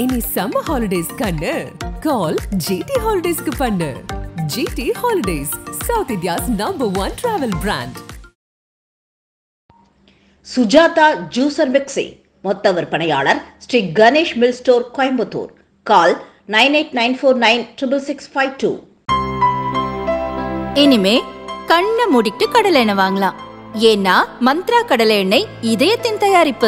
இனி summer holidays கண்ணு கால் GD ஹாலிடேஸ்க்கு பண்ணு GD holidays South India's number one travel brand Sujatha juicer mixie மொத்த விற்பனையாளர் Sri Ganesh mill store Coimbatore call nine eight nine four nine triple six five two இனிமே கண்ணை மூடிட்டு கடலை எண்ணெய் வாங்கலாம் ஏன்னா மந்த்ரா கடலை எண்ணெய் இதயத்தின் தயாரிப்பு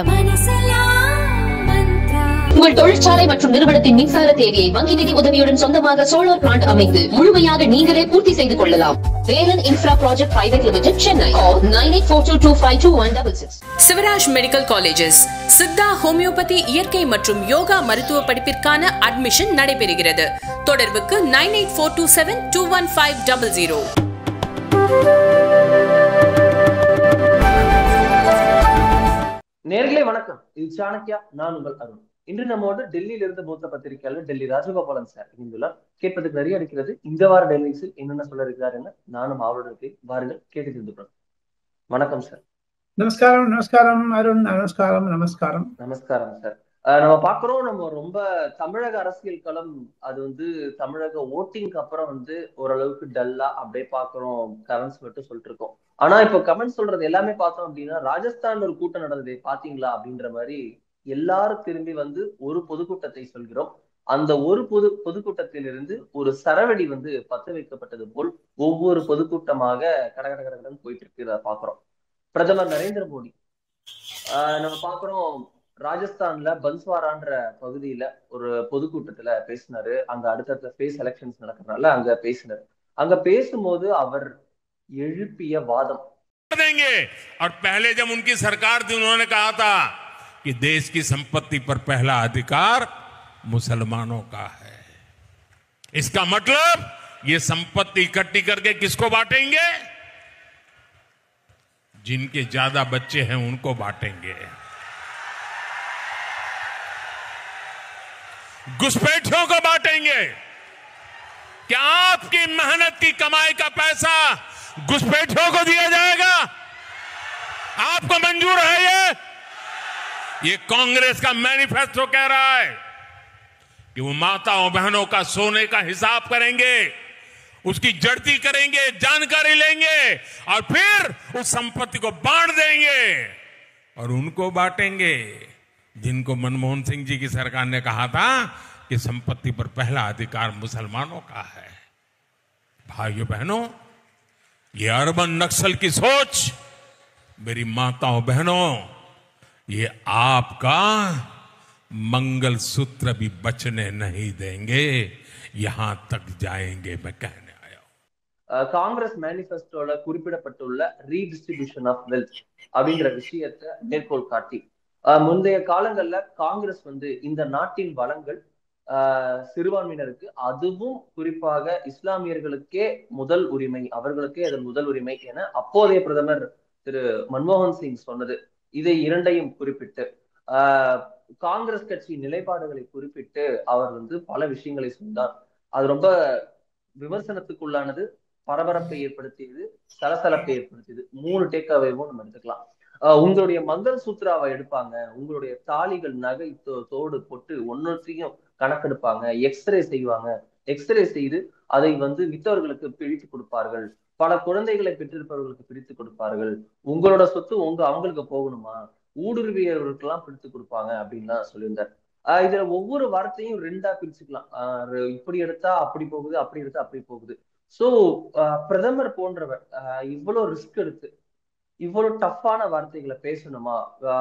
உங்கள் தொழிற்சாலை மற்றும் நிறுவனத்தின் மின்சார தேவையை வங்கி நிதி உதவியுடன் சொந்தமாக சோலார் பிளான்ட் அமைத்து முழுமையாக நீங்களே பூர்த்தி செய்து கொள்ளலாம் Velan infra project private limited Chennai nine eight four two two five two one double six Sivaraj medical colleges Siddha homeopathy இயற்கை மற்றும் யோகா மருத்துவ படிப்பிற்கான அட்மிஷன் நடைபெறுகிறது தொடர்புக்கு nine eight four two seven two one five double zero நேர்களே வணக்கம் இது சாணக்கியா நான் உங்கள் அருண் இன்று நம்மோடு டெல்லியில இருந்து மூத்த பத்திரிகையாளர் டெல்லி ராஜகோபாலன் சார் இணைந்துள்ளார் கேட்பதற்கு நிறைய இருக்கிறது இந்த வார டெல்லிஸில் என்னென்ன சொல்ல இருக்கிறார் என நானும் அவரோட இருக்கேன் வாருங்கள் கேட்டு தெரிந்து வணக்கம் சார் நமஸ்காரம் நமஸ்காரம் அருண் நமஸ்காரம் நமஸ்காரம் நமஸ்காரம் சார் அஹ் நம்ம பாக்குறோம் நம்ம ரொம்ப தமிழக அரசியல் களம் அது வந்து தமிழக ஓட்டிங்க்கு அப்புறம் வந்து ஓரளவுக்கு டல்லா அப்படியே பாக்குறோம் கமெண்ட்ஸ் மட்டும் சொல்லிட்டு இருக்கோம் ஆனா இப்ப கமெண்ட் சொல்றது எல்லாமே பார்த்தோம் அப்படின்னா ராஜஸ்தான்ல ஒரு கூட்டம் நடந்தது பாத்தீங்களா அப்படின்ற மாதிரி எல்லாரும் திரும்பி வந்து ஒரு பொதுக்கூட்டத்தை சொல்கிறோம் அந்த ஒரு பொது பொதுக்கூட்டத்திலிருந்து ஒரு சரவெடி வந்து பத்த வைக்கப்பட்டது போல் ஒவ்வொரு பொதுக்கூட்டமாக கட கட கடகடன் போயிட்டு இருக்கிறத பாக்குறோம் பிரதமர் நரேந்திர மோடி ஆஹ் நம்ம பாக்குறோம் ராஜஸ்தான்ல பன்ஸ்வாரான்ற பகுதியில ஒரு பொதுக்கூட்டத்துல பேசினாரு அங்க அடுத்தடுத்த ஸ்பேஸ் எலெக்ஷன்ஸ் நடக்கிறதுனால அங்க பேசினாரு அங்க பேசும்போது அவர் எழுப்பிய வாதம் देंगे और पहले जब उनकी सरकार थी उन्होंने कहा था कि देश की संपत्ति पर पहला अधिकार मुसलमानों का है इसका मतलब ये संपत्ति इकट्ठी करके किसको बांटेंगे जिनके ज्यादा बच्चे हैं उनको बांटेंगे घुसपैठियों को बांटेंगे क्या आपकी मेहनत की कमाई का पैसा घुसपैठियों को दिया जाएगा आपको मंजूर है ये ये कांग्रेस का मैनिफेस्टो कह रहा है कि वो माताओं बहनों का सोने का हिसाब करेंगे उसकी जड़ती करेंगे जानकारी लेंगे और फिर उस संपत्ति को बांट देंगे और उनको बांटेंगे जिनको मनमोहन सिंह जी की सरकार ने कहा था कि संपत्ति पर पहला अधिकार मुसलमानों का है भाइयों बहनों ये अरबन नक्सल की सोच मेरी माताओं बहनों ये आपका मंगल सूत्र भी बचने नहीं देंगे यहां तक जाएंगे मैं कहने आया हूं காங்கிரஸ் மேனிஃபெஸ்டோல குறிப்பிடப்பட்டுள்ள ரீடிஸ்ட்ரிபியூஷன் ஆஃப் வெல்த் அப்படிங்கிற விஷயத்தை மேற்கோள் காட்டி முந்தைய காலங்கள்ல காங்கிரஸ் வந்து இந்த நாட்டின் வளங்கள் சிறுபான்மையினருக்கு அதுவும் குறிப்பாக இஸ்லாமியர்களுக்கே முதல் உரிமை அவர்களுக்கே அதன் முதல் உரிமை என அப்போதைய பிரதமர் திரு மன்மோகன் சிங் சொன்னது இதை இரண்டையும் குறிப்பிட்டு காங்கிரஸ் கட்சி நிலைப்பாடுகளை குறிப்பிட்டு அவர் வந்து பல விஷயங்களை சொன்னார் அது ரொம்ப விமர்சனத்துக்குள்ளானது பரபரப்பை ஏற்படுத்தியது சலசலப்பை ஏற்படுத்தியது மூணு டேக்காவேவும் நம்ம எடுத்துக்கலாம் உங்களுடைய மங்கள் சூத்ராவை எடுப்பாங்க உங்களுடைய தாலிகள் நகை தோடு போட்டு ஒன்னொன்றையும் கணக்கெடுப்பாங்க எக்ஸ்ரே செய்வாங்க எக்ஸ்ரே செய்து அதை வந்து வித்தவர்களுக்கு பிரித்து கொடுப்பார்கள் பல குழந்தைகளை பெற்றிருப்பவர்களுக்கு பிரித்து கொடுப்பார்கள் உங்களோட சொத்து உங்க அவங்களுக்கு போகணுமா ஊடுருவியவர்களுக்கு எல்லாம் பிரித்து கொடுப்பாங்க அப்படின்லாம் சொல்லியிருந்தார் ஆஹ் இதுல ஒவ்வொரு வார்த்தையும் ரெண்டா பிரிச்சுக்கலாம் ஆஹ் இப்படி எடுத்தா அப்படி போகுது அப்படி எடுத்தா அப்படி போகுது சோ பிரதமர் போன்றவர் இவ்வளவு ரிஸ்க் எடுத்து இவ்வளவு டஃப்பான வார்த்தைகளை பேசணுமா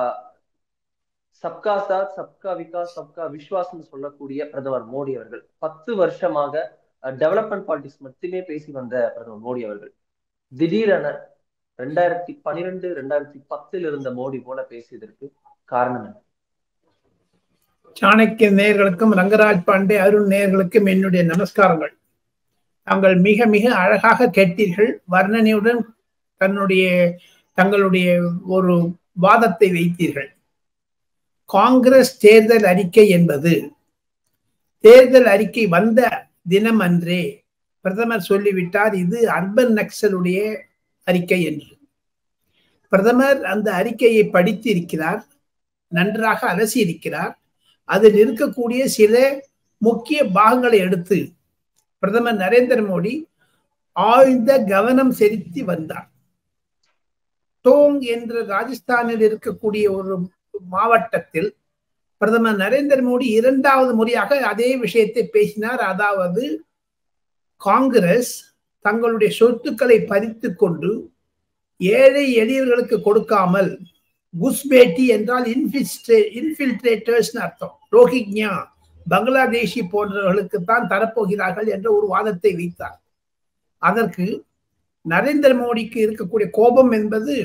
சப்கா சாத் சப்கா விகாஸ் சப்கா விஸ்வாஸ்னு சொல்லக்கூடிய பிரதமர் மோடி அவர்கள் பத்து வருஷமாக டெவலப்மெண்ட் பாலிடிக்ஸ் மட்டுமே பேசி வந்த பிரதமர் மோடி அவர்கள் திடீரென ரெண்டாயிரத்தி பனிரெண்டு ரெண்டாயிரத்தி பத்தில் இருந்த மோடி போல பேசியதற்கு காரணம் என்ன சாணக்கிய நேர்களுக்கும் ரங்கராஜ் பாண்டே அருண் நேர்களுக்கும் என்னுடைய நமஸ்காரங்கள் தாங்கள் மிக மிக அழகாக கேட்டீர்கள் வர்ணனையுடன் தன்னுடைய தங்களுடைய ஒரு வாதத்தை வைத்தீர்கள் காங்கிரஸ் தேர்தல் அறிக்கை என்பது தேர்தல் அறிக்கை வந்த தினம் அன்றே பிரதமர் சொல்லிவிட்டார் இது அர்பன் நக்சலுடைய அறிக்கை என்று பிரதமர் அந்த அறிக்கையை படித்து இருக்கிறார் நன்றாக அலசி இருக்கிறார் அதில் இருக்கக்கூடிய சில முக்கிய பாகங்களை எடுத்து பிரதமர் நரேந்திர மோடி ஆழ்ந்த கவனம் செலுத்தி வந்தார் டோங் என்ற ராஜஸ்தானில் இருக்கக்கூடிய ஒரு மாவட்டத்தில் பிரதமர் நரேந்திர மோடி இரண்டாவது முறையாக அதே விஷயத்தை பேசினார் அதாவது காங்கிரஸ் தங்களுடைய சொத்துக்களை பறித்து கொண்டு ஏழை எளியவர்களுக்கு கொடுக்காமல் குஸ்பேட்டி என்றால் இன்ஃபில்ட்ரேட்டர்ஸ் அர்த்தம் ரோஹிக்யா பங்களாதேஷி போன்றவர்களுக்கு தான் தரப்போகிறார்கள் என்ற ஒரு வாதத்தை வைத்தார் அதற்கு நரேந்திர மோடிக்கு இருக்கக்கூடிய கோபம் என்பது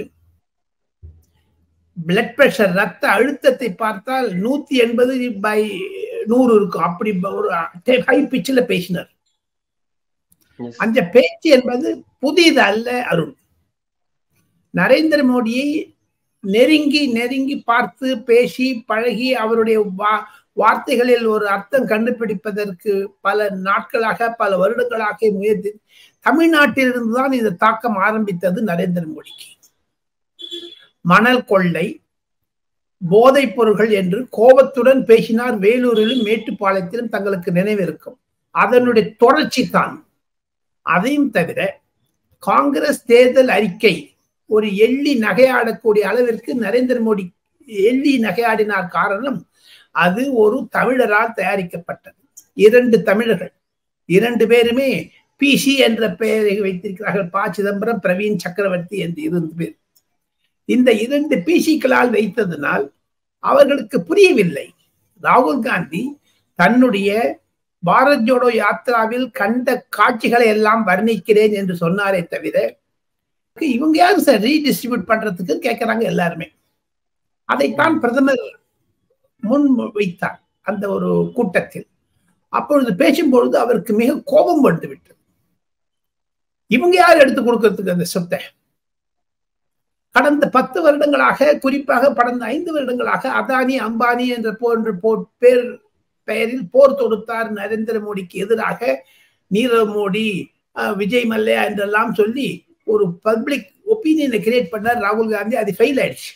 பிளட் பிரஷர் ரத்த அழுத்தத்தை பார்த்தால் நூத்தி எண்பது பை நூறு இருக்கும் அப்படி ஒரு ஹை பிச்சில் பேசினார் அந்த பேச்சு என்பது புதியது அல்ல அருண் நரேந்திர மோடியை நெருங்கி நெருங்கி பார்த்து பேசி பழகி அவருடைய வார்த்தைகளில் ஒரு அர்த்தம் கண்டுபிடிப்பதற்கு பல நாட்களாக பல வருடங்களாக முயற்சி தமிழ்நாட்டிலிருந்து தான் இந்த தாக்கம் ஆரம்பித்தது நரேந்திர மோடிக்கு மணல் கொள்ளை போதைப் பொருள்கள் என்று கோபத்துடன் பேசினார் வேலூரிலும் மேட்டுப்பாளையத்திலும் தங்களுக்கு நினைவிருக்கும் அதனுடைய தொடர்ச்சி தான் அதையும் தவிர காங்கிரஸ் தேர்தல் அறிக்கை ஒரு எள்ளி நகையாடக்கூடிய அளவிற்கு நரேந்திர மோடி எள்ளி நகையாடினார் காரணம் அது ஒரு தமிழரால் தயாரிக்கப்பட்டது இரண்டு தமிழர்கள் இரண்டு பேருமே பிசி என்ற பெயரை வைத்திருக்கிறார்கள் ப சிதம்பரம் பிரவீன் சக்கரவர்த்தி என்று இரண்டு பேர் இந்த இரண்டு பிசிக்களால் வைத்ததனால் அவர்களுக்கு புரியவில்லை ராகுல் காந்தி தன்னுடைய பாரத் ஜோடோ யாத்திராவில் கண்ட காட்சிகளை எல்லாம் வர்ணிக்கிறேன் என்று சொன்னாரே தவிர இவங்க யாரும் சார் ரீடிஸ்ட்ரிபியூட் பண்றதுக்கு கேட்கிறாங்க எல்லாருமே அதைத்தான் பிரதமர் முன் வைத்தார் அந்த ஒரு கூட்டத்தில் அப்பொழுது பேசும்பொழுது அவருக்கு மிக கோபம் வந்து விட்டது இவங்க யார் எடுத்து கொடுக்கறதுக்கு அந்த சொத்தை கடந்த பத்து வருடங்களாக குறிப்பாக கடந்த ஐந்து வருடங்களாக அதானி அம்பானி என்ற போன்ற பேர் பெயரில் போர் தொடுத்தார் நரேந்திர மோடிக்கு எதிராக நீரவ் மோடி விஜய் மல்லையா என்றெல்லாம் சொல்லி ஒரு பப்ளிக் ஒப்பீனியனை கிரியேட் பண்ணார் ராகுல் காந்தி அது ஃபெயில் ஆயிடுச்சு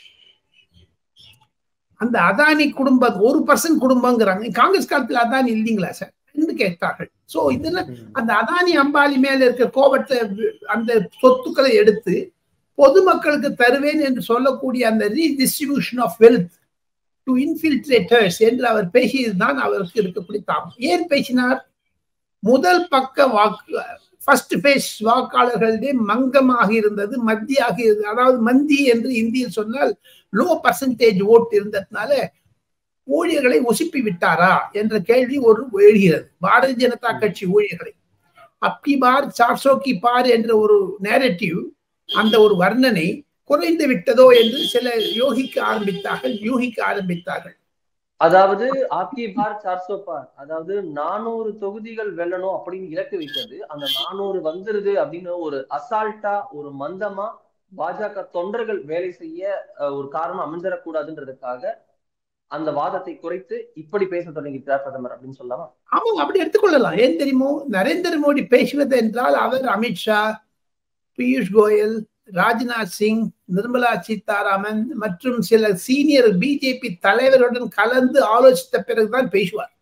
அந்த அதானி குடும்பம் ஒரு பர்சன்ட் குடும்பங்கிறாங்க காங்கிரஸ் காலத்துல அதானி இல்லைங்களா சார் என்று கேட்டார்கள் சோ இதுல அந்த அதானி அம்பானி மேல இருக்க கோபத்தை அந்த சொத்துக்களை எடுத்து பொதுமக்களுக்கு தருவேன் என்று சொல்லக்கூடிய அந்த redistribution of wealth to infiltrators என்று அவர் பேசியதுதான் அவருக்கு இருக்கக்கூடிய தாபம் ஏன் பேசினார் முதல் பக்க வாக்கு ஃபர்ஸ்ட் ஃபேஸ் வாக்காளர்களிடையே மங்கமாக இருந்தது மத்தியாக இருந்தது அதாவது மந்தி என்று இந்தியில் சொன்னால் லோ பர்சன்டேஜ் ஓட் இருந்ததுனால ஊழியர்களை உசுப்பி விட்டாரா என்ற கேள்வி ஒரு எழுகிறது பாரதிய ஜனதா கட்சி ஊழியர்களை அப்கி பார் சார்சோ கி பார் என்ற ஒரு நேரட்டிவ் அந்த ஒரு வர்ணனை குறைந்து விட்டதோ என்று சில யோகிக்க ஆரம்பித்தார்கள் யூகிக்க ஆரம்பித்தார்கள் அதாவது ஆப்கி பார் சார்சோ பார் அதாவது நானூறு தொகுதிகள் வெல்லணும் அப்படின்னு இலக்கு வைத்தது அந்த நானூறு வந்துருது அப்படின்னு ஒரு அசால்ட்டா ஒரு மந்தமா பாஜக தொண்டர்கள் வேலை செய்ய ஒரு காரணம் அமைஞ்சிடக்கூடாதுன்றதுக்காக அந்த வாதத்தை குறைத்து இப்படி பேச தொடங்கிட்டார் பிரதமர் அப்படின்னு சொல்லலாமா ஆமா அப்படி எடுத்துக்கொள்ளலாம் ஏன் தெரியுமோ நரேந்திர மோடி பேசுவது என்றால் அவர் அமித்ஷா பியூஷ் கோயல் ராஜ்நாத் சிங் நிர்மலா சீதாராமன் மற்றும் சில சீனியர் பிஜேபி தலைவருடன் கலந்து ஆலோசித்த பிறகுதான் பேசுவார்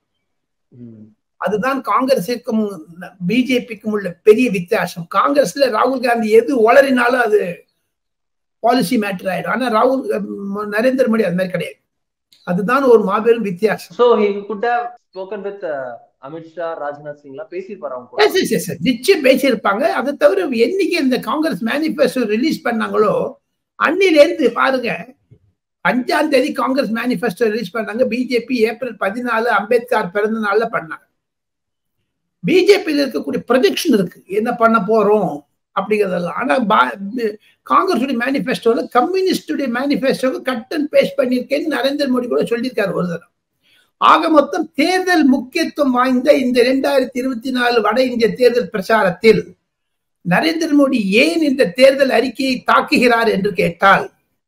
அதுதான் காங்கிரஸிற்கும் பிஜேபிக்கும் உள்ள பெரிய வித்தியாசம் காங்கிரஸ்ல ராகுல் காந்தி எது வளரினாலும் அது பாலிசி மேட்டர் ஆயிடும் ஆனா ராகுல் நரேந்திர மோடி அது மாதிரி கிடையாது அதுதான் ஒரு மாபெரும் வித்தியாசம் so he could have spoken with Amit Shah Rajnath Singh எல்லாம் பேசியிருப்பாரு நிச்சயம் பேசியிருப்பாங்க அதை தவிர என்னைக்கு இந்த காங்கிரஸ் மேனிபெஸ்டோ ரிலீஸ் பண்ணாங்களோ அன்னிலேருந்து பாருங்க அஞ்சாம் தேதி காங்கிரஸ் மேனிபெஸ்டோ ரிலீஸ் பண்ணாங்க பிஜேபி ஏப்ரல் பதினாலு அம்பேத்கர் பிறந்த நாள்ல பண்ணாங்க பிஜேபியில் இருக்கக்கூடிய ப்ரொஜெக்ஷன் இருக்கு என்ன பண்ண போறோம் அப்படிங்கிறதெல்லாம் ஆனா காங்கிரஸுடைய மேனிபெஸ்டோல கம்யூனிஸ்டுடைய மேனிபெஸ்டோவை கட் அண்ட் பேஸ்ட் பண்ணியிருக்கேன்னு நரேந்திர மோடி கூட சொல்லியிருக்காரு ஒரு தரம் ஆக மொத்தம் தேர்தல் முக்கியத்துவம் வாய்ந்த இந்த இரண்டாயிரத்தி இருபத்தி நாலு வட இந்திய தேர்தல் பிரச்சாரத்தில் நரேந்திர மோடி ஏன் இந்த தேர்தல் அறிக்கையை தாக்குகிறார் என்று கேட்டால்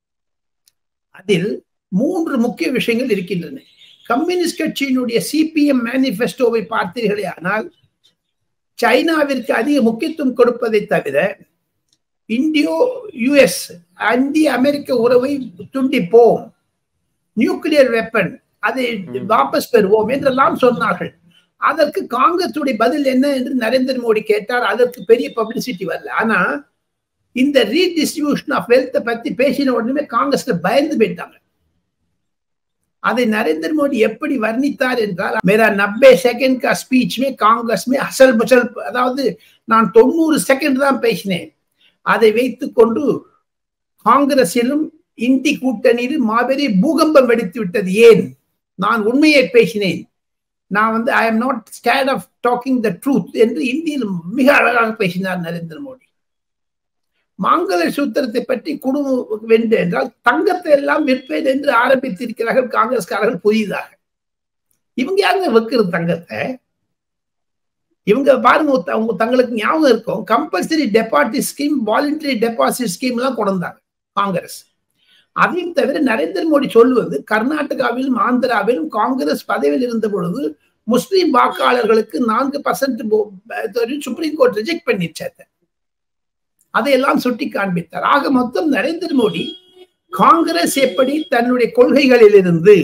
அதில் மூன்று முக்கிய விஷயங்கள் இருக்கின்றன கம்யூனிஸ்ட் கட்சியினுடைய சிபிஎம் மேனிபெஸ்டோவை பார்த்தீர்களே ஆனால் சைனாவிற்கு அதிக முக்கியத்துவம் கொடுப்பதை தவிர இந்தியோ யுஎஸ் இந்திய அமெரிக்க உறவை துண்டிப்போம் நியூக்ளியர் வெப்பன் அதை வாபஸ் பெறுவோம் என்றெல்லாம் சொன்னார்கள் அதற்கு காங்கிரசுடைய பதில் என்ன என்று நரேந்திர மோடி கேட்டார் அதற்கு பெரிய பப்ளிசிட்டி வரல ஆனா இந்த ரீடிஸ்ட்ரிபியூஷன் ஆஃப் வெல்த் பத்தி பேசின உடனே காங்கிரஸ்ல பயந்து போயிட்டாங்க அதை நரேந்திர மோடி எப்படி வர்ணித்தார் என்றால் மேரா நப்பே செகண்ட் கா ஸ்பீச் மே காங்கிரஸ் மே அசல் முசல் அதாவது நான் தொண்ணூறு செகண்ட் தான் பேசினேன் அதை வைத்துக் கொண்டு காங்கிரசிலும் இந்தி கூட்டணியில் மாபெரும் பூகம்பம் வெடித்து விட்டது ஏன் நான் உண்மையை பேசினேன் நான் வந்து I am not scared of talking the truth என்று இந்தியில் மிக அழகாக பேசினார் நரேந்திர மோடி மாங்கல சூத்திரத்தை பற்றி குடும்பம் வென்று என்றால் தங்கத்தை எல்லாம் விற்பேன் என்று ஆரம்பித்திருக்கிறார்கள் காங்கிரஸ்காரர்கள் புதிதாக இவங்க யாருங்க வைக்கிறது தங்கத்தை இவங்க பாருங்க அவங்க தங்களுக்கு ஞாபகம் இருக்கும் compulsory deposit scheme voluntary deposit scheme எல்லாம் கொண்டாங்க காங்கிரஸ் அதையும் தவிர நரேந்திர மோடி சொல்லுவது கர்நாடகாவிலும் ஆந்திராவிலும் காங்கிரஸ் பதவியில் இருந்த பொழுது முஸ்லிம் வாக்காளர்களுக்கு நான்கு பர்சன்ட் சுப்ரீம் கோர்ட் ரிஜெக்ட் பண்ணிச்சார் அதையெல்லாம் சுட்டி காண்பித்தார் ஆக மொத்தம் நரேந்திர மோடி காங்கிரஸ் எப்படி தன்னுடைய கொள்கைகளிலிருந்து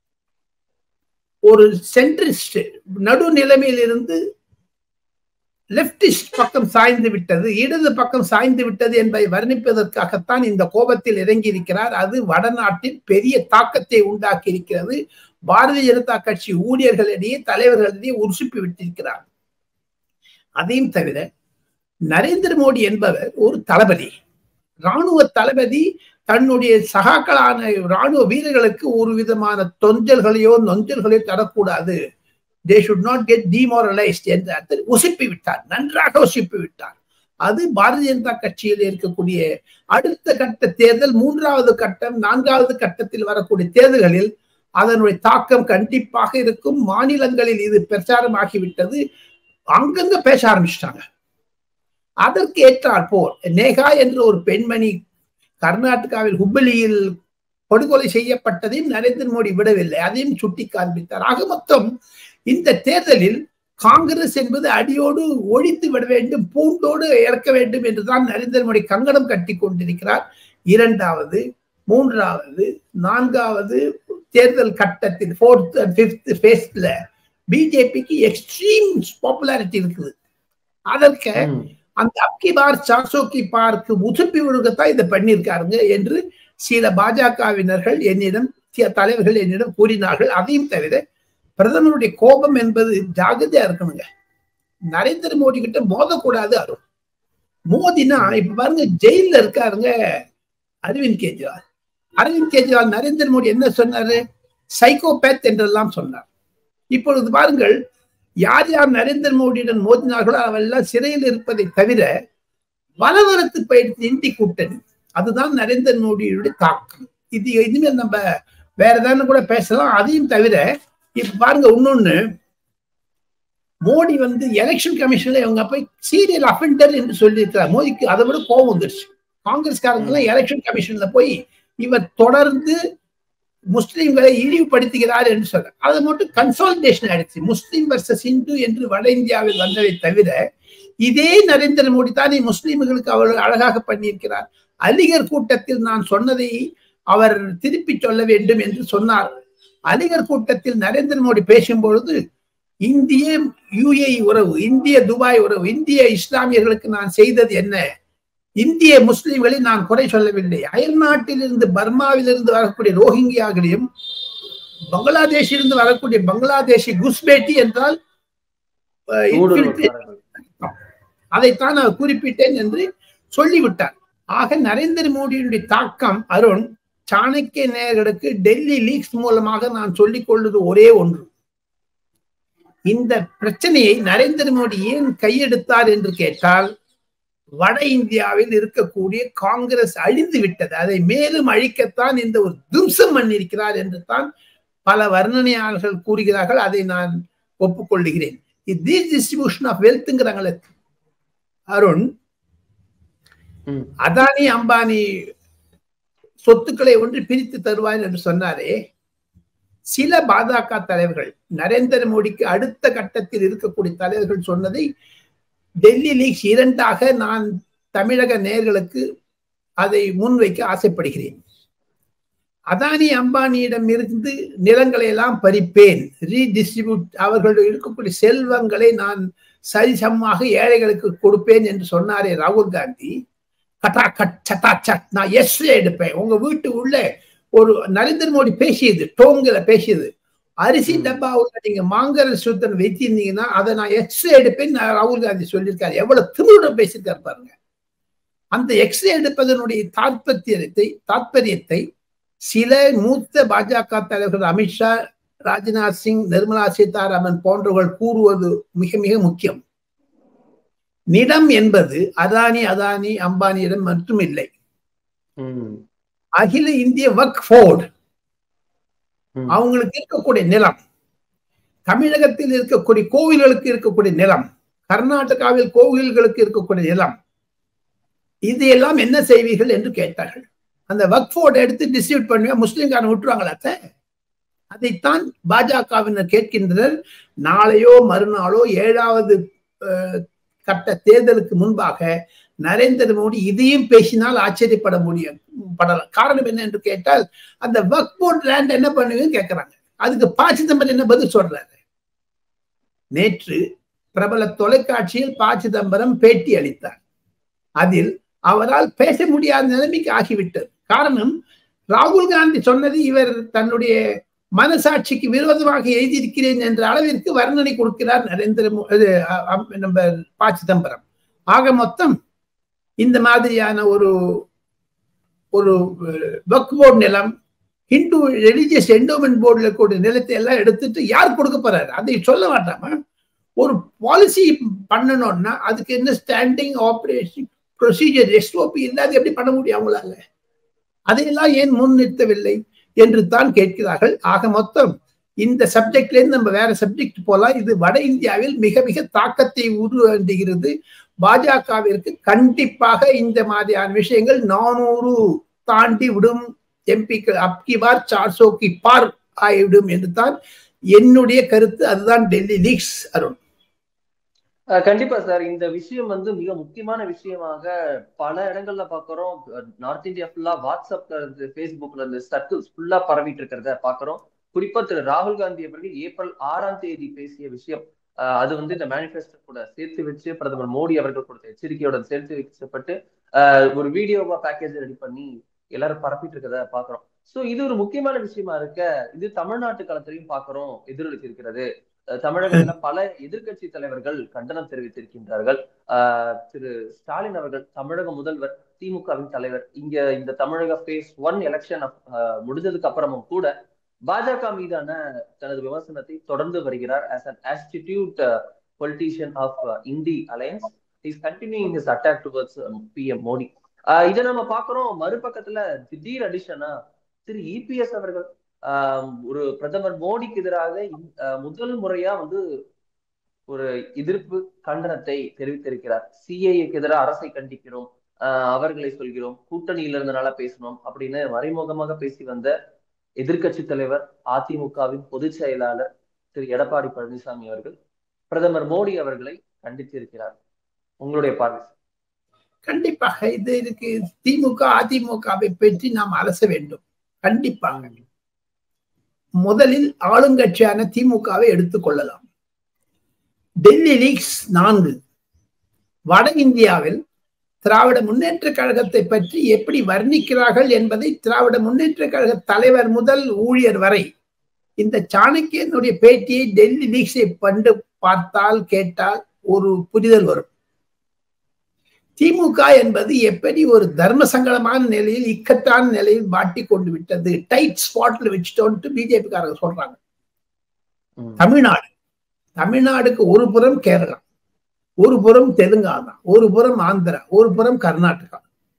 ஒரு சென்ட்ரிஸ்ட் நடு நிலைமையிலிருந்து லெப்டிஸ்ட் பக்கம் சாய்ந்து விட்டது இடது பக்கம் சாய்ந்து விட்டது என்பதை வர்ணிப்பதற்காகத்தான் இந்த கோபத்தில் இறங்கி இருக்கிறார் அது வடநாட்டில் பெரிய தாக்கத்தை உண்டாக்கி இருக்கிறது பாரதிய ஜனதா கட்சி ஊழியர்களிடையே தலைவர்களிடையே உருசுப்பி விட்டிருக்கிறார் அதையும் தவிர நரேந்திர மோடி என்பவர் ஒரு தளபதி ராணுவ தளபதி தன்னுடைய சகாக்களான ராணுவ வீரர்களுக்கு ஒரு விதமான தொஞ்சல்களையோ நொஞ்சல்களையோ தரக்கூடாது they should not get demoralised என்ற அர்த்தம் உசிப்பி விட்டார் நன்றாக உசிப்பி விட்டார் அது பாரதிய ஜனதா கட்சியில் இருக்கக்கூடிய அடுத்த கட்ட தேர்தல் மூன்றாவது கட்டம் நான்காவது கட்டத்தில் வரக்கூடிய தேர்தல்களில் அதனுடைய தாக்கம் கண்டிப்பாக இருக்கும் மாநிலங்களில் இது பிரச்சாரமாகிவிட்டது அங்கங்க பேச ஆரம்பிச்சிட்டாங்க அதற்கு ஏற்றால் போல் நேகா என்ற ஒரு பெண்மணி கர்நாடகாவில் ஹுப்பலியில் படுகொலை செய்யப்பட்டதையும் நரேந்திர மோடி விடவில்லை அதையும் சுட்டி காண்பித்தார் ஆக மொத்தம் இந்த தேர்தலில் காங்கிரஸ் என்பது அடியோடு ஒழித்து விட வேண்டும் பூண்டோடு இறக்க வேண்டும் என்றுதான் நரேந்திர மோடி கங்கணம் கட்டி கொண்டிருக்கிறார் இரண்டாவது மூன்றாவது நான்காவது தேர்தல் கட்டத்தில் ஃபோர்த் அண்ட் ஃபிஃப்த் ஃபேஸ்ல பிஜேபிக்கு எக்ஸ்ட்ரீம் பாப்புலாரிட்டி இருக்குது அதற்கு அந்த அப்கி பார் சார்சோ கி பார்க்கு உசுப்பி விழுகத்தான் இதை பண்ணியிருக்காருங்க என்று சில பாஜகவினர்கள் என்னிடம் தலைவர்கள் என்னிடம் கூறினார்கள் அதையும் தவிர பிரதமருடைய கோபம் என்பது ஜாகிரதையா இருக்கணுங்க நரேந்திர மோடி கிட்ட மோதக்கூடாது அருண் மோதினா இப்ப பாருங்க ஜெயில இருக்காருங்க அரவிந்த் கெஜ்ரிவால் அரவிந்த் கெஜ்ரிவால் நரேந்திர மோடி என்ன சொன்னாரு சைக்கோபேத் என்றெல்லாம் சொன்னார் இப்பொழுது பாருங்கள் யார் யார் நரேந்திர மோடியுடன் மோதினார்களோ அவெல்லாம் சிறையில் இருப்பதை தவிர வலவரத்து பயிற்சி இந்தி கூட்டணி அதுதான் நரேந்திர மோடியுடைய தாக்கம் இது இனிமேல் நம்ம வேற ஏதாவது கூட பேசலாம் அதையும் தவிர இப்ப பாருங்க இன்னொன்னு மோடி வந்து எலெக்ஷன் கமிஷன்ல இவங்க போய் சீரியல் அஃபெண்டர் என்று சொல்லியிருக்கிறார் மோடிக்கு அதை விட கோபம் வந்துருச்சு காங்கிரஸ்காரங்க எல்லாம் எலெக்ஷன் கமிஷன்ல போய் இவர் தொடர்ந்து முஸ்லிம்களை இழிவுபடுத்துகிறார் என்று சொல்ற அது மட்டும் கன்சாலிடேஷன் ஆயிடுச்சு முஸ்லிம் வர்சஸ் இந்து என்று வட இந்தியாவில் வந்ததை தவிர இதே நரேந்திர மோடி தானே முஸ்லிம்களுக்கு அவர் அழகாக பண்ணியிருக்கிறார் அலிகர் கூட்டத்தில் நான் சொன்னதை அவர் திருப்பி சொல்ல வேண்டும் என்று சொன்னார் அலிகர் கூட்டத்தில் நரேந்திர மோடி பேசும் பொழுது இந்திய யுஏஇ உறவு இந்திய துபாய் உறவு இந்திய இஸ்லாமியர்களுக்கு நான் செய்தது என்ன இந்திய முஸ்லிம்களை நான் குறை சொல்லவில்லை அயல் நாட்டிலிருந்து பர்மாவிலிருந்து வரக்கூடிய ரோஹிங்கியாகளையும் பங்களாதேஷிலிருந்து வரக்கூடிய பங்களாதேஷி குஸ்பேட்டி என்றால் அதைத்தான் நான் குறிப்பிட்டேன் என்று சொல்லிவிட்டார் ஆக நரேந்திர மோடியினுடைய தாக்கம் அருண் சாணக்கிய நேயர்களுக்கு டெல்லி லீக்ஸ் மூலமாக நான் சொல்லிக் கொள்வது ஒரே ஒன்று இந்த பிரச்சனையை நரேந்திர மோடி ஏன் கையெடுத்தார் என்று கேட்டால் வட இந்தியாவில் இருக்கக்கூடிய காங்கிரஸ் அழிந்து விட்டது அதை மேலும் அழிக்கத்தான் இந்த ஒரு தும்சம் பண்ணியிருக்கிறார் என்று தான் பல வர்ணனையாளர்கள் கூறுகிறார்கள் அதை நான் ஒப்புக்கொள்ளுகிறேன் டிஸ்ட்ரிபியூஷன் ஆஃப் வெல்த்ங்கிறாங்களே அருண் அதானி அம்பானி சொத்துக்களை ஒன்று பிரித்து தருவார் என்று சொன்னாரே சில பாஜக தலைவர்கள் நரேந்திர மோடிக்கு அடுத்த கட்டத்தில் இருக்கக்கூடிய தலைவர்கள் சொன்னதை டெல்லி லீக்ஸ் இரண்டாக நான் தமிழக நேர்களுக்கு அதை முன்வைக்க ஆசைப்படுகிறேன் அதானி அம்பானியிடம் இருந்து நிலங்களை எல்லாம் பறிப்பேன் ரீடிஸ்ட்ரிபியூட் அவர்களுடைய இருக்கக்கூடிய செல்வங்களை நான் சரிசமமாக ஏழைகளுக்கு கொடுப்பேன் என்று சொன்னாரே ராகுல் காந்தி கட்டா கட் சட்டா சட் நான் எஸ் எடுப்பேன் உங்க வீட்டு உள்ள ஒரு நரேந்திர மோடி பேசியது டோங்கில பேசியது அரிசி டப்பா உள்ள நீங்க மாங்கர சுத்தன் வைத்திருந்தீங்கன்னா அதை நான் எக்ஸ்ரே எடுப்பேன் ராகுல் காந்தி சொல்லியிருக்காரு எவ்வளவு திருவிடம் பேசியிருக்காரு பாருங்க அந்த எக்ஸ்ரே எடுப்பதனுடைய தாற்பத்தியத்தை தாற்பயத்தை சில மூத்த பாஜக தலைவர்கள் அமித்ஷா ராஜ்நாத் சிங் நிர்மலா சீதாராமன் போன்றவர்கள் கூறுவது மிக மிக முக்கியம் நிலம் என்பது அதானி அதானி அம்பானியிடம் மட்டும் இல்லை அகில இந்திய ஒர்க் ஃபோர்டு அவங்களுக்கு இருக்கக்கூடிய நிலம் தமிழகத்தில் இருக்கக்கூடிய கோவில்களுக்கு இருக்கக்கூடிய நிலம் கர்நாடகாவில் கோவில்களுக்கு இருக்கக்கூடிய நிலம் இது எல்லாம் என்ன செய்வீர்கள் என்று கேட்டார்கள் அந்த ஒர்க் ஃபோர்டை எடுத்து டிஸ்ட்ரிபியூட் பண்ணுவேன் முஸ்லீம்காரன் விட்டுருவாங்களாத்த அதைத்தான் பாஜகவினர் கேட்கின்றனர் நாளையோ மறுநாளோ ஏழாவது கட்ட தேர்தலுக்கு முன்பாக நரேந்திர மோடி இதையும் பேசினால் ஆச்சரியப்பட முடியும் படலாம் காரணம் என்ன என்று கேட்டால் அந்த ஒர்க் போர்ட் லேண்ட் என்ன பண்ணுவீங்கன்னு கேட்கிறாங்க அதுக்கு ப சிதம்பரம் என்ன பதில் சொல்றாரு நேற்று பிரபல தொலைக்காட்சியில் ப சிதம்பரம் பேட்டி அளித்தார் அதில் அவரால் பேச முடியாத நிலைமைக்கு ஆகிவிட்டது காரணம் ராகுல் காந்தி சொன்னது இவர் தன்னுடைய மனசாட்சிக்கு விரோதமாக எழுதியிருக்கிறேன் என்ற அளவிற்கு வர்ணனை கொடுக்கிறார் நரேந்திர நம்ம ப சிதம்பரம் ஆக மொத்தம் இந்த மாதிரியான ஒரு ஒரு ஒர்க் போர்டு நிலம் ஹிந்து ரிலிஜியஸ் என்டோமெண்ட் போர்டில் கூடிய நிலத்தை எல்லாம் எடுத்துட்டு யார் கொடுக்க போறாரு அதை சொல்ல மாட்டாம ஒரு பாலிசி பண்ணணும்னா அதுக்கு என்ன ஸ்டாண்டிங் ஆப்ரேஷன் ப்ரொசீஜர் எஸ்ஓபி இல்லாத எப்படி பண்ண முடியும் அவங்களால அதையெல்லாம் ஏன் முன் நிறுத்தவில்லை என்று தான் கேட்கிறார்கள் ஆக மொத்தம் இந்த சப்ஜெக்ட்ல இருந்து நம்ம வேற சப்ஜெக்ட் போலாம் இது வட இந்தியாவில் மிக மிக தாக்கத்தை உருவாண்டுகிறது பாஜகவிற்கு கண்டிப்பாக இந்த மாதிரியான விஷயங்கள் நானூறு தாண்டி விடும் எம்பிக்கள் அப்கி பார் சார்சோ கி பார் ஆகிவிடும் என்று தான் என்னுடைய கருத்து அதுதான் டெல்லி லீக்ஸ் அருண் கண்டிப்பா சார் இந்த விஷயம் வந்து மிக முக்கியமான விஷயமாக பல இடங்கள்ல பாக்குறோம் நார்த் இந்தியா ஃபுல்லா வாட்ஸ்அப்ல இருந்து பேஸ்புக்ல இருந்து சர்க்கிள்ஸ் ஃபுல்லா பரவிட்டு இருக்கிறத பாக்குறோம் குறிப்பா திரு ராகுல் காந்தி அவர்கள் ஏப்ரல் ஆறாம் தேதி பேசிய விஷயம் அது வந்து இந்த மேனிபெஸ்டோ கூட சேர்த்து வச்சு பிரதமர் மோடி அவர்கள் கொடுத்த எச்சரிக்கையோட சேர்த்து வச்சப்பட்டு ஒரு வீடியோவா பேக்கேஜ் ரெடி பண்ணி எல்லாரும் பரப்பிட்டு இருக்கிறத பாக்குறோம் சோ இது ஒரு முக்கியமான விஷயமா இருக்க இது தமிழ்நாட்டு களத்திலையும் பாக்குறோம் எதிரொலித்திருக்கிறது தமிழகத்துல பல எதிர்கட்சி தலைவர்கள் கண்டனம் தெரிவித்திருக்கின்றார்கள் ஆஹ் திரு ஸ்டாலின் அவர்கள் தமிழக முதல்வர் திமுகவின் தலைவர் இங்க இந்த தமிழக பேஸ் ஒன் எலெக்ஷன் முடிஞ்சதுக்கு அப்புறமும் கூட பாஜக மீதான தனது விமர்சனத்தை தொடர்ந்து வருகிறார் as an astute politician of INDI alliance is continuing his attack towards P M Modi இதை நம்ம பாக்குறோம் மறுபக்கத்துல திடீர் அடிஷனா திரு இபிஎஸ் அவர்கள் ஒரு பிரதமர் மோடிக்கு எதிராக முதல் முறையா வந்து ஒரு எதிர்ப்பு கண்டனத்தை தெரிவித்திருக்கிறார் சிஏக்கு எதிராக அரசை கண்டிக்கிறோம் அவர்களை சொல்கிறோம் கூட்டணியில இருந்தனால பேசணும் அப்படின்னு மறைமுகமாக பேசி வந்த எதிர்கட்சி தலைவர் அதிமுகவின் பொதுச் செயலாளர் திரு எடப்பாடி பழனிசாமி அவர்கள் பிரதமர் மோடி அவர்களை கண்டித்திருக்கிறார் உங்களுடைய பார்வை கண்டிப்பாக இது இதுக்கு திமுக அதிமுகவை பற்றி நாம் அலச வேண்டும் கண்டிப்பாக முதலில் ஆளுங்கட்சியான திமுகவை எடுத்துக்கொள்ளலாம் டெல்லி லீக்ஸ் நான்கு வட இந்தியாவில் திராவிட முன்னேற்ற கழகத்தை பற்றி எப்படி வர்ணிக்கிறார்கள் என்பதை திராவிட முன்னேற்ற கழக தலைவர் முதல் ஊழியர் வரை இந்த சாணக்கியனுடைய பேட்டியை டெல்லி லீக்ஸை பண்டு பார்த்தால் கேட்டால் ஒரு புரிதல் வரும் திமுக என்பது எப்படி ஒரு தர்ம சங்கடமான நிலையில் இக்கட்டான நிலையில் மாட்டி கொண்டு விட்டது டைட் ஸ்பாட்ல வச்சுட்டோன்ட்டு பிஜேபி காரங்க சொல்றாங்க தமிழ்நாடு தமிழ்நாடுக்கு ஒரு புறம் கேரளா ஒரு புறம் தெலுங்கானா ஒரு புறம் ஆந்திரா ஒரு புறம் கர்நாடகா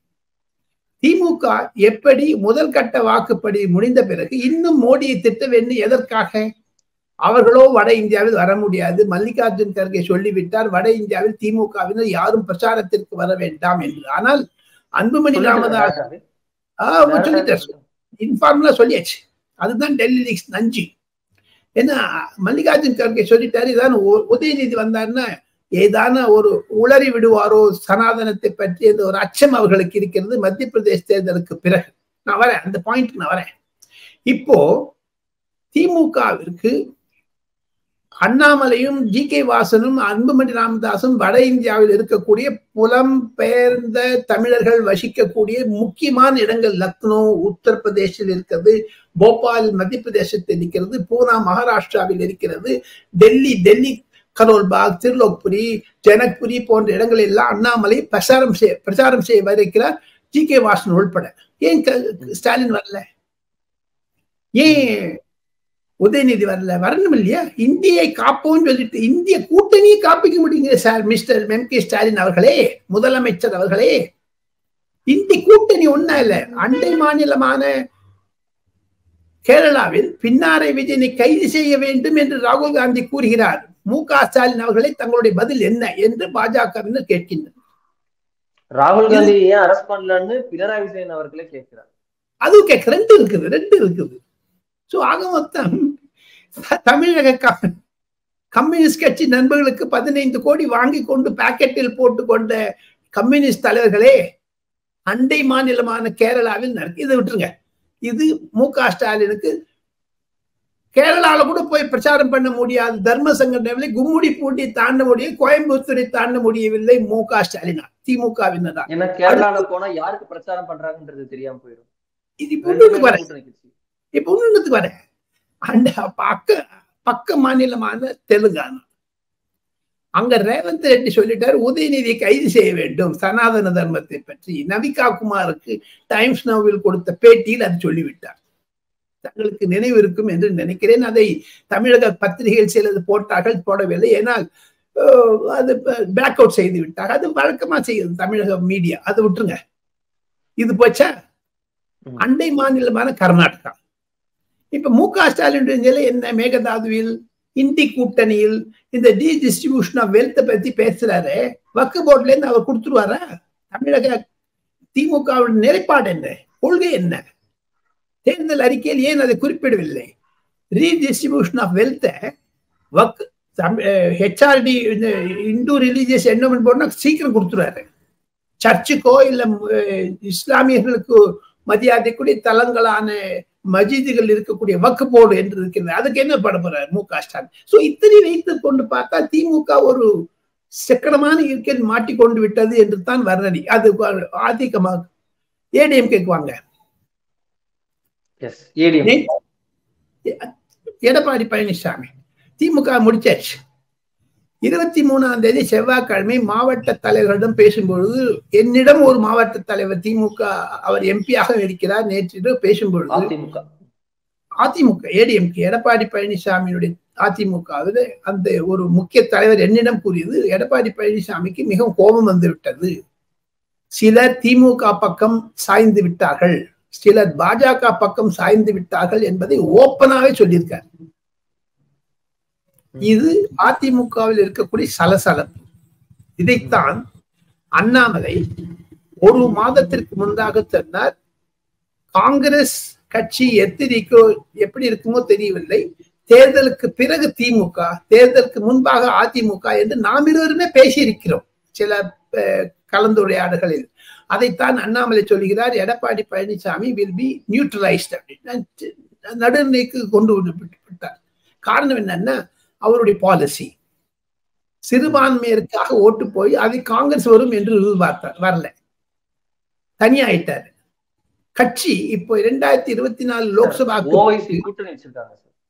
திமுக எப்படி முதல் கட்ட வாக்குப்படி முடிந்த பிறகு இன்னும் மோடியை திட்ட வேண்டும் எதற்காக அவர்களோ வட இந்தியாவில் வர முடியாது மல்லிகார்ஜுன் கர்கே சொல்லிவிட்டார் வட இந்தியாவில் திமுகவினர் யாரும் பிரச்சாரத்திற்கு வர வேண்டாம் என்று ஆனால் அன்புமணி ராமதாஸ் சொல்லிட்டார் இன்ஃபார்ம்லா சொல்லியாச்சு அதுதான் டெல்லி லீக்ஸ் நஞ்சு ஏன்னா மல்லிகார்ஜுன் கர்கே சொல்லிட்டாரு இதான் உதயநிதி வந்தாருன்னா ஏதான ஒரு உளறி விடுவாரோ சனாதனத்தை பற்றி ஒரு அச்சம் அவர்களுக்கு இருக்கிறது மத்திய பிரதேச தேர்தலுக்கு பிறகு நான் வரேன் அந்த பாயிண்ட் நான் வரேன் இப்போ திமுகவிற்கு அண்ணாமலையும் ஜி கே வாசனும் அன்புமணி ராமதாசும் வட இந்தியாவில் இருக்கக்கூடிய புலம்பெயர்ந்த தமிழர்கள் வசிக்கக்கூடிய முக்கியமான இடங்கள் லக்னோ உத்தரப்பிரதேசில் இருக்கிறது போபால் மத்திய பிரதேசத்தில் இருக்கிறது பூனா மகாராஷ்டிராவில் இருக்கிறது டெல்லி டெல்லி கரோல்பாக் திருலோக்புரி ஜனக்புரி போன்ற இடங்கள் எல்லாம் அண்ணாமலை பிரச்சாரம் செய்ய பிரச்சாரம் செய்ய வரைக்கிறார் ஜி கே வாசன் உள்பட ஏன் ஸ்டாலின் வரல ஏன் உதயநிதி வரல வரணும் இல்லையா இந்தியை காப்போம்னு சொல்லிட்டு இந்திய கூட்டணியை காப்பிக்க முடியுங்க sir mister M K Stalin அவர்களே முதலமைச்சர் அவர்களே இந்தி கூட்டணி ஒன்னா இல்ல அண்டை மாநிலமான கேரளாவில் பின்னாரை விஜயனை கைது செய்ய வேண்டும் என்று ராகுல் காந்தி கூறுகிறார் மு க ஸ்டாலின் அவர்களை தங்களுடைய பதில் என்ன என்று பாஜகவினர் கேட்கின்றனர் ராகுல் காந்தி ஏன் அரெஸ்ட் பண்ணலன்னு பினராயி விஜயன் அவர்களே கேட்கிறார் அதுவும் கேட்க ரெண்டு இருக்குது ரெண்டு இருக்குது சோ ஆக மொத்தம் தமிழக கம்யூனிஸ்ட் கட்சி நண்பர்களுக்கு பதினைந்து கோடி வாங்கி கொண்டு பாக்கெட்டில் போட்டு கொண்ட கம்யூனிஸ்ட் தலைவர்களே அண்டை மாநிலமான கேரளாவில் நடக்கு இதை விட்டுருங்க இது மு க ஸ்டாலினுக்கு கேரளால கூட போய் பிரச்சாரம் பண்ண முடியாது தர்ம சங்கடனை கும்முடி பூட்டி தாண்ட முடியும் கோயம்புத்தூரை தாண்ட முடியவில்லை மு க ஸ்டாலினா திமுகவினரா ஏன்னா கேரளால போனா யாருக்கு பிரச்சாரம் பண்றாங்கன்றது தெரியாம போயிடும் இது இப்ப வரேன் இப்ப ஒண்ணுக்கு வரேன் அந்த பக்க பக்க மாநிலமான தெலுங்கானா அங்க ரேவந்த் ரெட்டி சொல்லிட்டாரு உதயநிதியை கைது செய்ய வேண்டும் சனாதன தர்மத்தை பற்றி நவிகா குமாருக்கு டைம்ஸ் நோவில் கொடுத்த பேட்டியில் அது சொல்லிவிட்டார் தங்களுக்கு நினைவு இருக்கும் என்று நினைக்கிறேன் அதை தமிழக பத்திரிகைகள் சிலது போட்டார்கள் போடவில்லை ஏனால் அது பேக் அவுட் செய்து விட்டார் அது வழக்கமா செய்யுது தமிழக மீடியா அதை விட்டுருங்க இது போச்சா அண்டை மாநிலமான கர்நாடகா இப்ப மு க ஸ்டாலினுடைய நிலை என்ன மேகதாதுவில் இந்தி கூட்டணியில் இந்த டி டிஸ்ட்ரிபியூஷன் ஆஃப் வெல்த் பத்தி பேசுறாரு வக்கு போர்ட்ல இருந்து அவர் கொடுத்துருவாரா தமிழக திமுகவுடைய நிலைப்பாடு என்ன கொள்கை என்ன தேர்தல் அறிக்கையில் ஏன் அதை குறிப்பிடவில்லை ரீடிஸ்ட்ரிபியூஷன் ஆஃப் வெல்த்தை வக் ஹெச்ஆர்டி இந்து ரிலீஜியஸ் என்னமெண்ட் போனா சீக்கிரம் கொடுத்துருவாரு சர்ச்சுக்கோ இல்ல இஸ்லாமியர்களுக்கு மரியாதைக்குரிய தலங்களான மஜிதுகள் இருக்கக்கூடிய வக்கு போர்டு என்று இருக்கிறது அதுக்கு என்ன பண்ண போறாரு மு க ஸ்டாலின் சோ இத்தனை வைத்து கொண்டு பார்த்தா திமுக ஒரு சக்கரமான இருக்கையில் மாட்டிக்கொண்டு விட்டது என்று தான் வர்ணனை அது ஆதிக்கமாக ஏடிஎம் கேட்குவாங்க எடப்பாடி பழனிசாமி திமுக முடிச்சாச்சு இருபத்தி மூணாம் தேதி செவ்வாய்க்கிழமை மாவட்ட தலைவர்களிடம் பேசும்பொழுது என்னிடம் ஒரு மாவட்ட தலைவர் திமுக அவர் எம்பியாக இருக்கிறார் நேற்று பேசும்பொழுது அதிமுக அதிமுக ஏடிஎம்கே எடப்பாடி பழனிசாமியினுடைய அதிமுகவில் அந்த ஒரு முக்கிய தலைவர் என்னிடம் கூறியது எடப்பாடி பழனிசாமிக்கு மிகவும் கோபம் வந்து விட்டது சிலர் திமுக பக்கம் சாய்ந்து விட்டார்கள் சிலர் பாஜக பக்கம் சாய்ந்து விட்டார்கள் என்பதை ஓப்பனாவே சொல்லியிருக்கார் இது அதிமுகவில் இருக்கக்கூடிய சலசலப்பு இதைத்தான் அண்ணாமலை ஒரு மாதத்திற்கு முன்பாக சொன்னார் காங்கிரஸ் கட்சி எத்திரிக்கோ எப்படி இருக்குமோ தெரியவில்லை தேர்தலுக்கு பிறகு திமுக தேர்தலுக்கு முன்பாக அதிமுக என்று நாம் இருவருமே பேசியிருக்கிறோம் சில கலந்துரையாடுகளில் அதைத்தான் அண்ணாமலை சொல்கிறார் Edappadi Palaniswami will be neutralised அப்படின்னு நடுநிலைக்கு கொண்டு விட்டார் காரணம் என்னன்னா அவருடைய பாலிசி சிறுபான்மையருக்காக ஓட்டு போய் அதை காங்கிரஸ் வரும் என்று எதிர்பார்த்தார் வரல தனியாயிட்டார் கட்சி இப்போ இரண்டாயிரத்தி இருபத்தி நாலு லோக்சபா கூட்டணி வச்சிருக்காங்க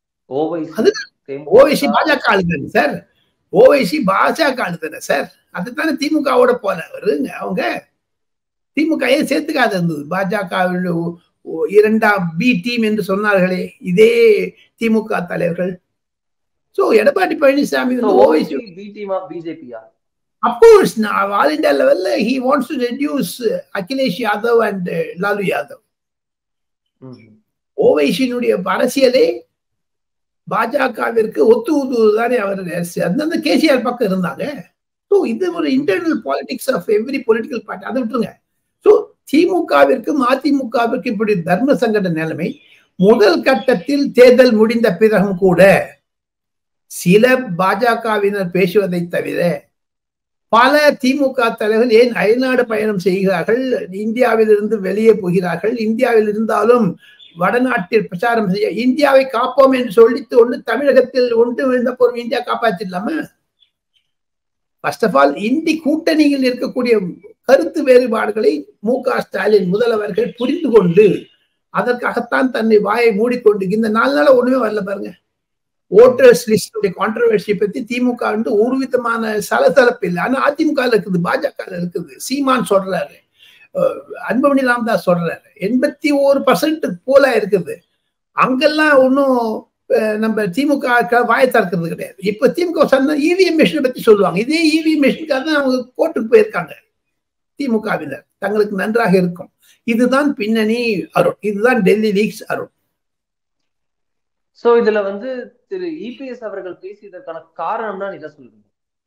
ஓவைசி பாஜக ஆளுதானே சார் ஓவைசி பாஜக ஆளுதானே சார் அதுதானே திமுகவோட போல வருங்க அவங்க திமுக ஏன் சேர்த்துக்காத இருந்தது பாஜக இரண்டாம் பி டீம் என்று சொன்னார்களே இதே திமுக தலைவர்கள் சோ எடப்பாடி பழனிசாமி ஓவைசி பிஜேபியா அப்கோர்ஸ் ஆல் இண்டியா லெவல்ல he wants to reduce Akhilesh Yadav and Lalu Yadav ஓவைசியினுடைய அரசியலே பாஜகவிற்கு ஒத்து ஊதுவதுதானே அவர் அந்தந்த கேசிஆர் பக்கம் இருந்தாங்க ஸோ இது ஒரு internal politics of every political party அதை விட்டுருங்க ஸோ திமுகவிற்கும் அதிமுகவிற்கும் இப்படி தர்ம சங்கட நிலைமை முதல் கட்டத்தில் தேர்தல் முடிந்த பிறகும் கூட சில பாஜகவினர் பேசுவதை தவிர பல திமுக தலைவர்கள் ஏன் அயல்நாடு பயணம் செய்கிறார்கள் இந்தியாவில் இருந்து வெளியே போகிறார்கள் இந்தியாவில் இருந்தாலும் வடநாட்டில் பிரச்சாரம் செய்ய இந்தியாவை காப்போம் என்று சொல்லித்து ஒன்று தமிழகத்தில் ஒன்று விழுந்த போரும் இந்தியா காப்பாற்றிடலாம ஃபர்ஸ்ட் ஆஃப் ஆல் இந்தி கூட்டணியில் இருக்கக்கூடிய கருத்து வேறுபாடுகளை மு க ஸ்டாலின் முதல்வர்கள் புரிந்து கொண்டு அதற்காகத்தான் தன்னை வாயை மூடிக்கொண்டு இந்த நாலு நாள ஒண்ணுமே வரல பாருங்க ஓட்டர்ஸ் லிஸ்டுடைய கான்ட்ரவர்சி பத்தி திமுக வந்து ஒரு விதமான சலசலப்பு இல்லை ஆனா அதிமுக இருக்குது பாஜக இருக்குது சீமான் சொல்றாரு அன்புமணி ராமதாஸ் சொல்றாரு எண்பத்தி ஒரு பர்சன்ட் போல இருக்குது அங்கெல்லாம் ஒன்றும் நம்ம திமுக வாயை திறக்கிறது கிடையாது இப்ப திமுக சொன்ன இவிஎம் மிஷினை பத்தி சொல்லுவாங்க இதே இவிஎம் மிஷினுக்காக தான் அவங்க கோர்ட்டுக்கு போயிருக்காங்க திமுகவினர் தங்களுக்கு நன்றாக இருக்கும் இதுதான் பின்னணி அருண் இதுதான் டெல்லி லீக்ஸ் அருண் சோ இதுல வந்து திரு இபிஎஸ் அவர்கள் பேசியதற்கான காரணம்னா நீங்க சொல்லுங்க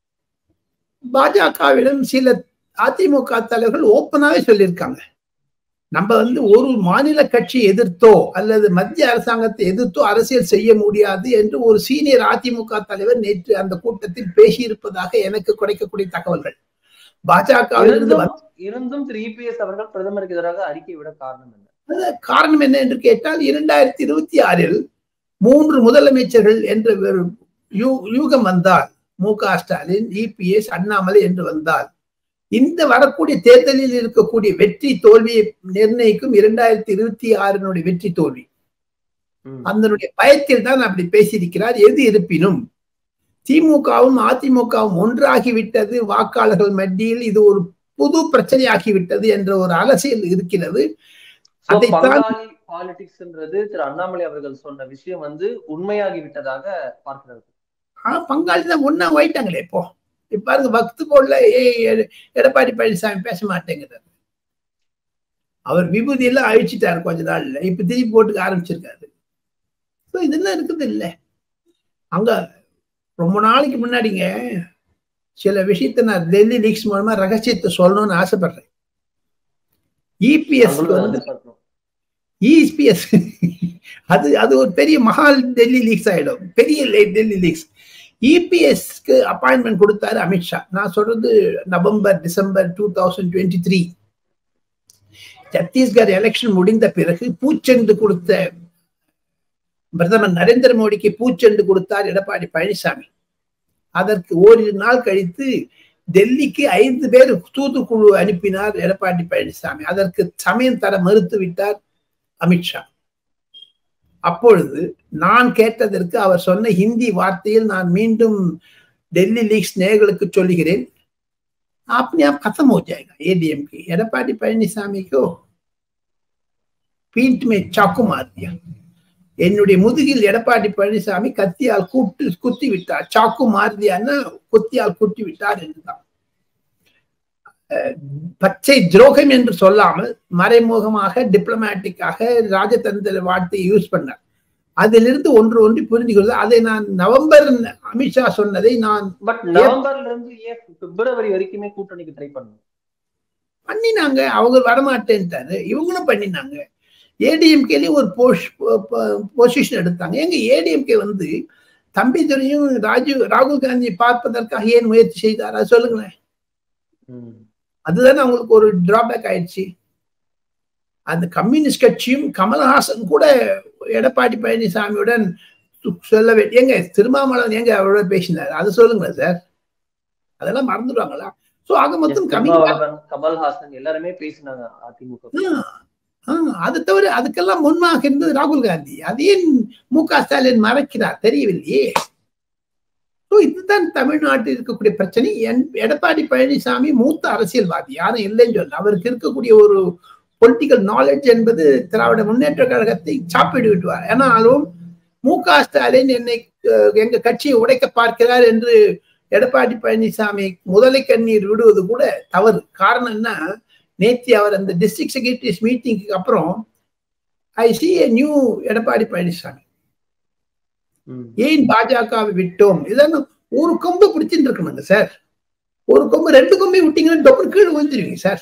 பாஜகவிடம் சில அதிமுக தலைவர்கள் ஓப்பனாவே சொல்லியிருக்காங்க நம்ம வந்து ஒரு மாநில கட்சி எதிர்த்தோ அல்லது மத்திய அரசாங்கத்தை எதிர்த்தோ அரசியல் செய்ய முடியாது என்று ஒரு சீனியர் அதிமுக தலைவர் நேற்று அந்த கூட்டத்தில் பேசியிருப்பதாக எனக்கு கிடைக்கக்கூடிய தகவல்கள் பாஜகவிலிருந்து இருந்தும் திரு இபிஎஸ் அவர்கள் பிரதமருக்கு எதிராக அறிக்கை விட காரணம் என்ன காரணம் என்ன என்று கேட்டால் இரண்டாயிரத்தி இருபத்தி ஆறில் மூன்று முதலமைச்சர்கள் என்ற யூகம் வந்தால் மு க ஸ்டாலின் இபிஎஸ் அண்ணாமலை என்று வந்தால் இந்த வரக்கூடிய தேர்தலில் இருக்கக்கூடிய வெற்றி தோல்வியை நிர்ணயிக்கும் இரண்டாயிரத்தி இருபத்தி ஆறினுடைய வெற்றி தோல்வி அதனுடைய பயத்தில் தான் அப்படி பேசியிருக்கிறார் எது இருப்பினும் திமுகவும் அதிமுகவும் ஒன்றாகிவிட்டது வாக்காளர்கள் மத்தியில் இது ஒரு புது பிரச்சனையாகிவிட்டது என்ற ஒரு அரசியல் இருக்கிறது அதைத்தான் பாலிடிக்ஸ்ன்றது திரு அண்ணாமலை அவர்கள் சொன்ன விஷயம் வந்து உண்மையாகி விட்டதாக பார்க்கிறது ஆஹ் பங்காளி தான் ஒன்னா போயிட்டாங்களே இப்போ இப்ப பாருங்க பக்து போடல ஏ எடப்பாடி பழனிசாமி பேச மாட்டேங்கிறார் அவர் விபூதி எல்லாம் அழிச்சிட்டாரு கொஞ்ச நாள்ல இப்ப திருப்பி போட்டுக்க ஆரம்பிச்சிருக்காரு இதெல்லாம் இருக்குது இல்லை அங்க ரொம்ப நாளைக்கு முன்னாடிங்க சில விஷயத்த நான் டெல்லி லீக்ஸ் மூலமா ரகசியத்தை சொல்லணும்னு ஆசைப்படுறேன் இபிஎஸ் இபிஎஸ் அது அது ஒரு பெரிய மகால் டெல்லி லீக்ஸ் ஆயிடும் பெரிய டெல்லி லீக்ஸ் இபிஎஸ்க்கு அப்பாயின்மெண்ட் கொடுத்தாரு அமித்ஷா நான் சொல்றது November December two thousand twenty three Chhattisgarh election முடிந்த பிறகு பூச்செண்டு கொடுத்த பிரதமர் நரேந்திர மோடிக்கு பூச்செண்டு கொடுத்தார் எடப்பாடி பழனிசாமி அதற்கு ஓரிரு நாள் கழித்து டெல்லிக்கு ஐந்து பேர் தூதுக்குழு அனுப்பினார் எடப்பாடி பழனிசாமி அதற்கு சமயம் தர மறுத்து விட்டார் அமித்ஷா அப்பொழுது நான் கேட்டதற்கு அவர் சொன்ன ஹிந்தி வார்த்தையில் நான் மீண்டும் டெல்லி லீக்ஸ் நேர்களுக்கு சொல்லுகிறேன் आपने आप खत्म हो जाएगा एडीएम की एडपाडी पழனிசாமி को पीठ में चाकू मार दिया என்னுடைய முதுகில் எடப்பாடி பழனிசாமி கத்தியால் கூட்டு குத்தி விட்டார் சாக்கு மாறுதியான்னா குத்தியால் குத்தி விட்டார் என்றுதான் பச்சை துரோகம் என்று சொல்லாமல் மறைமுகமாக டிப்ளமேட்டிக்காக ராஜதந்திர வார்த்தையை யூஸ் பண்ணார் அதிலிருந்து ஒன்று ஒன்று புரிந்து கொள்ள அதை நான் நவம்பர் அமித்ஷா சொன்னதை நான் பட் நவம்பர்ல இருந்து ஏன் பிப்ரவரி வரைக்குமே கூட்டணிக்கு ட்ரை பண்ணும் பண்ணினாங்க அவங்க வரமாட்டேன்ட்டாரு இவங்களும் பண்ணினாங்க ஏடிஎம்கேலயும் ஒரு பொசிஷன் எடுத்தாங்க எங்க ஏடிஎம்கே வந்து தம்பிதுரையும் ராஜீவ் ராகுல் காந்தி பார்ப்பதற்காக ஏன் முயற்சி செய்தார் அது சொல்லுங்களேன் அதுதானே அவங்களுக்கு ஒரு டிராபேக் ஆயிடுச்சு அந்த கம்யூனிஸ்ட் கட்சியும் கமல்ஹாசன் கூட எடப்பாடி பழனிசாமியுடன் சொல்ல வேண்டிய எங்க திருமாமலன் எங்க அவரோட பேசினார் அதை சொல்லுங்களேன் சார் அதெல்லாம் மறந்துடுவாங்களா சோ ஆக மொத்தம் கமல்ஹாசன் எல்லாருமே பேசினாங்க அதிமுக அது தவிர அதுக்கெல்லாம் முன்பாக இருந்தது ராகுல் காந்தி அது ஏன் மு க ஸ்டாலின் மறைக்கிறார் தெரியவில்லையே இதுதான் தமிழ்நாட்டில் இருக்கக்கூடிய பிரச்சனை எடப்பாடி பழனிசாமி மூத்த அரசியல்வாதி யாரும் இல்லைன்னு சொல்ல அவருக்கு இருக்கக்கூடிய ஒரு பொலிட்டிக்கல் நாலேஜ் என்பது திராவிட முன்னேற்ற கழகத்தை சாப்பிடு விட்டுவார் ஏன்னாலும் மு க ஸ்டாலின் என்னை எங்க கட்சியை உடைக்க பார்க்கிறார் என்று எடப்பாடி பழனிசாமி முதலை கண்ணீர் விடுவது கூட தவறு காரணம் என்ன நேத்தி அவர் அந்த டிஸ்ட்ரிக்ட் செக்ரட்டரிஸ் மீட்டிங்க்கு அப்புறம் I see a new Edappadi Palaniswami ஏன் பாஜகவை விட்டோம் இதெல்லாம் ஒரு கொம்பு பிடிச்சிட்டு இருக்கணுங்க சார் ஒரு கொம்பு ரெண்டு கொம்பை விட்டீங்கன்னா டொப்பர் கீழே விழுந்துருவீங்க சார்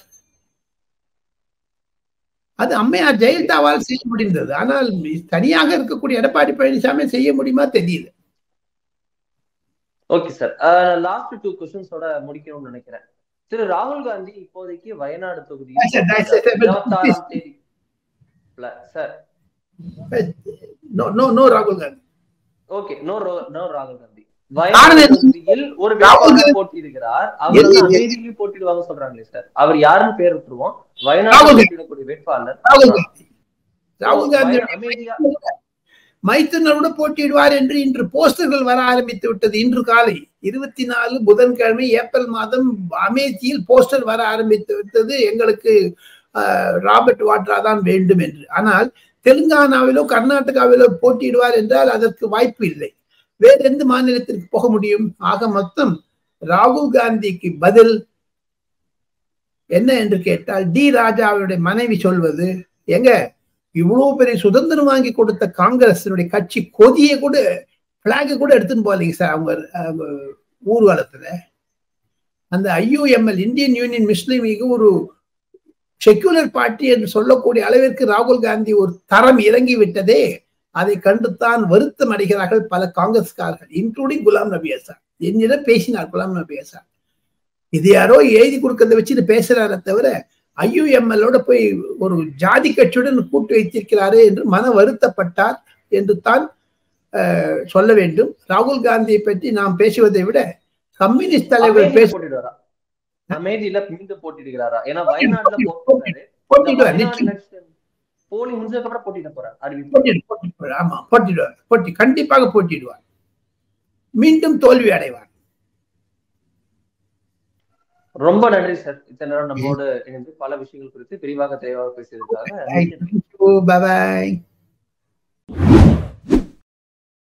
அது அம்மையார் ஜெயலலிதாவால் செய்ய முடிந்தது ஆனால் தனியாக இருக்கக்கூடிய எடப்பாடி பழனிசாமி செய்ய முடியுமா தெரியல ஓகே சார் லாஸ்ட் டூ கொஸ்டின்ஸோட முடிக்கணும்னு நினைக்கிறேன் திரு ராகுல் காந்தி இப்போதைக்கு வயநாடு தொகுதியில் இருபத்தாறாம் தேதி சார் நோ நோ நோ ராகுல் காந்தி ஓகே நோ நோ ராகுல் காந்தி காரணம் வயநாடு என்ன? தொகுதியில் ஒரு ராகுல் வேட்பாளர் காந்தி- போட்டியிடுகிறார் அவர் வந்து எது- அமேதியிலும் போட்டிடுவாங்க சொல்றாங்களே சார் அவர் யாருன்னு பேர் விட்டுருவோம் வயநாடு ராகுல் காந்தி. போட்டியிடக்கூடிய வேட்பாளர் ராகுல் காந்தி ராகுல் காந்தி வய- அமேதியா மைத்துனரோடு போட்டியிடுவார் என்று இன்று போஸ்டர்கள் வர ஆரம்பித்து விட்டது இன்று காலை இருபத்தி நாலு புதன்கிழமை ஏப்ரல் மாதம் அமேதியில் போஸ்டர் வர ஆரம்பித்து விட்டது எங்களுக்கு ஆஹ், ராபர்ட் வாட்ரா தான் வேண்டும் என்று ஆனால் தெலுங்கானாவிலோ கர்நாடகாவிலோ போட்டியிடுவார் என்றால் அதற்கு வாய்ப்பு இல்லை வேற எந்த மாநிலத்திற்கு போக முடியும் ஆக மொத்தம் ராகுல் காந்திக்கு பதில் என்ன என்று கேட்டால் டி ராஜாவுடைய மனைவி சொல்வது எங்க இவ்வளவு பெரிய சுதந்திரம் வாங்கி கொடுத்த காங்கிரசினுடைய கட்சி கொதியை கூட பிளாக கூட எடுத்துன்னு போகலைங்க சார் அவங்க அவங்க ஊர்வலத்துல அந்த IUML Indian Union Muslim League ஒரு செக்குலர் பார்ட்டி என்று சொல்லக்கூடிய அளவிற்கு ராகுல் காந்தி ஒரு தரம் இறங்கி விட்டதே அதை கண்டுத்தான் வருத்தம் அடைகிறார்கள் பல காங்கிரஸ்காரர்கள் இன்க்ளூடிங் குலாம் நபி ஆசாத் என்னிடம் பேசினார் குலாம் நபி ஆசாத் இது யாரோ எழுதி கொடுக்கறத வச்சுட்டு பேசுறாரே தவிர ஐயுஎம்எல்லோட போய் ஒரு ஜாதி கட்சியுடன் கூட்டு வைத்திருக்கிறாரே என்று மன வருத்தப்பட்டார் என்று தான் அஹ், சொல்ல வேண்டும் ராகுல் காந்தியை பற்றி நாம் பேசுவதை விட கம்யூனிஸ்ட் தலைவர் அமேதியில பேச போட்டிடுவாரா அமேதியில மீண்டும் போட்டியிடுகிறாரா ஏன்னா வயநாடுல போட்டிடுறாரு போட்டிடுவார் நிச்சயம் போலிங் முடிஞ்சதுக்கு அப்புறம் போட்டியிட போறார் அறிவிப்பு போட்டிடு போட்டிடுவார் ஆமா போட்டிடுவார் போட்டி கண்டிப்பாக போட்டிடுவார் மீண்டும் தோல்வி அடைவார் ரொம்ப நன்றி சார் இத்தனை நேரம் நம்மோடு இணைந்து பல விஷயங்கள் குறித்து விரிவாக தெளிவாக பேசியதற்காக பாய்